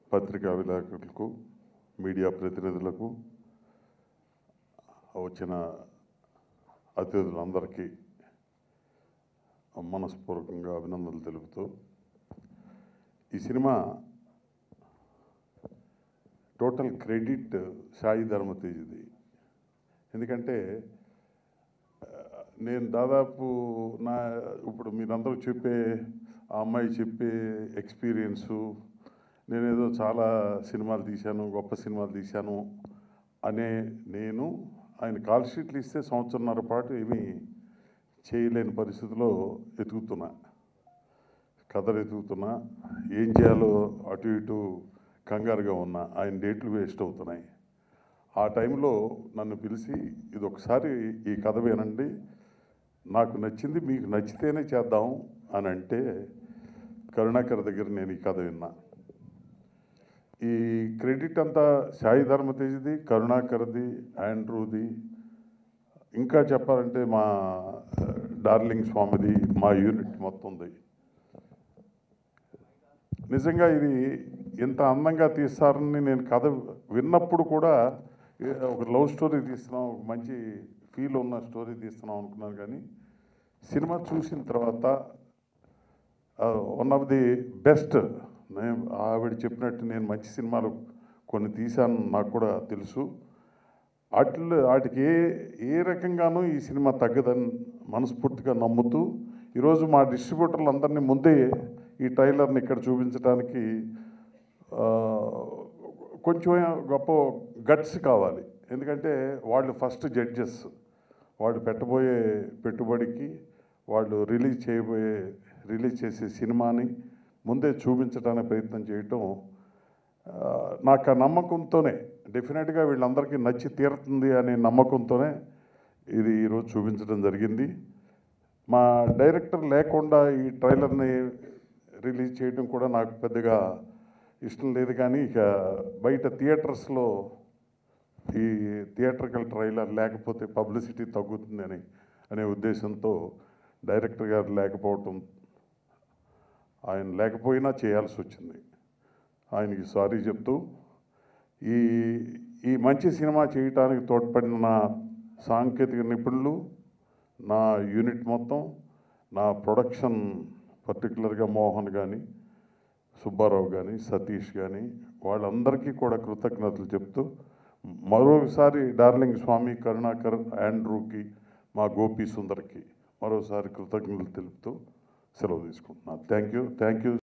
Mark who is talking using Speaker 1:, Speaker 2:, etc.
Speaker 1: పత్రికా విలేకరులకు మీడియా ప్రతినిధులకు వచ్చిన అతిథులందరికీ మనస్పూర్వకంగా అభినందనలు తెలుపుతూ ఈ సినిమా టోటల్ క్రెడిట్ సాయి ధర్మతేజ్ది ఎందుకంటే ఆ, నేను దాదాపు నా ఇప్పుడు మీరందరూ చెప్పే ఆ అమ్మాయి చెప్పే ఎక్స్పీరియన్సు నేనేదో చాలా సినిమాలు తీశాను గొప్ప సినిమాలు తీశాను అనే నేను ఆయన కాల్ షీట్లు ఇస్తే సంవత్సరంన్నర పాటు ఏమీ చేయలేని పరిస్థితిలో ఎతుకుతున్నా కథలు ఎతుకుతున్నా ఏం చేయాలో అటు ఇటు కంగారుగా ఉన్నా ఆయన డేట్లు వేస్ట్ అవుతున్నాయి ఆ టైంలో నన్ను పిలిచి ఇది ఒకసారి ఈ కథ వినండి నాకు నచ్చింది మీకు నచ్చితేనే చేద్దాం అని అంటే కరుణాకర్ దగ్గర నేను ఈ కథ విన్నా ఈ క్రెడిట్ అంతా సాయి ధర్మతేజ్ది కరుణాకర్ది ఆండ్రూది ఇంకా చెప్పాలంటే మా ఆ, డార్లింగ్ స్వామిది మా యూనిట్ మొత్తంది నిజంగా ఇది ఇంత అందంగా తీస్తారని నేను కథ విన్నప్పుడు కూడా ఏ- ఒక లవ్ స్టోరీ తీస్తున్నాం ఒక మంచి ఫీల్ ఉన్న స్టోరీ తీస్తున్నాం అనుకున్నాను కానీ సినిమా చూసిన తర్వాత వన్ ఆఫ్ ది బెస్ట్ నేను ఆవిడ చెప్పినట్టు నేను మంచి సినిమాలు కొన్ని తీశాను నాకు కూడా తెలుసు వాటిలో వాటికి ఏ ఏ రకంగానూ ఈ సినిమా తగ్గదని మనస్ఫూర్తిగా నమ్ముతూ ఈరోజు మా డిస్ట్రిబ్యూటర్లు అందరినీ ముందే ఈ ట్రైలర్ని ఇక్కడ చూపించడానికి ఆ, కొంచెం గొప్ప గట్స్ కావాలి ఎందుకంటే వాళ్ళు ఫస్ట్ జడ్జెస్ వాళ్ళు పెట్టబోయే పెట్టుబడికి వాళ్ళు రిలీజ్ చేయబోయే రిలీజ్ చేసే సినిమాని ముందే చూపించడానికి ప్రయత్నం చేయటం ఆ, నాకు ఆ నమ్మకంతోనే డెఫినెట్గా వీళ్ళందరికీ నచ్చి తీరుతుంది అనే నమ్మకంతోనే ఇది ఈరోజు చూపించడం జరిగింది మా డైరెక్టర్ లేకుండా ఈ ట్రైలర్ని రిలీజ్ చేయడం కూడా నాకు పెద్దగా ఇష్టం లేదు కానీ ఇక బయట థియేటర్స్లో ఈ థియేటర్కల్ ట్రైలర్ లేకపోతే పబ్లిసిటీ తగ్గుతుందని అనే ఉద్దేశంతో డైరెక్టర్ గారు లేకపోవటం ఆయన లేకపోయినా చేయాల్సి వచ్చింది ఆయనకి సారీ చెప్తూ ఈ ఈ మంచి సినిమా చేయటానికి తోడ్పడిన నా సాంకేతిక నిపుణులు నా యూనిట్ మొత్తం నా ప్రొడక్షన్ పర్టికులర్గా మోహన్ కానీ సుబ్బారావు కానీ సతీష్ కానీ వాళ్ళందరికీ కూడా కృతజ్ఞతలు చెప్తూ మరోసారి డార్లింగ్ స్వామి కరుణాకర్ ఆండ్రూకి మా గోపి సుందర్కి మరోసారి కృతజ్ఞతలు తెలుపుతూ సెలవు తీసుకుంటున్నాను థ్యాంక్ యూ థ్యాంక్ యూ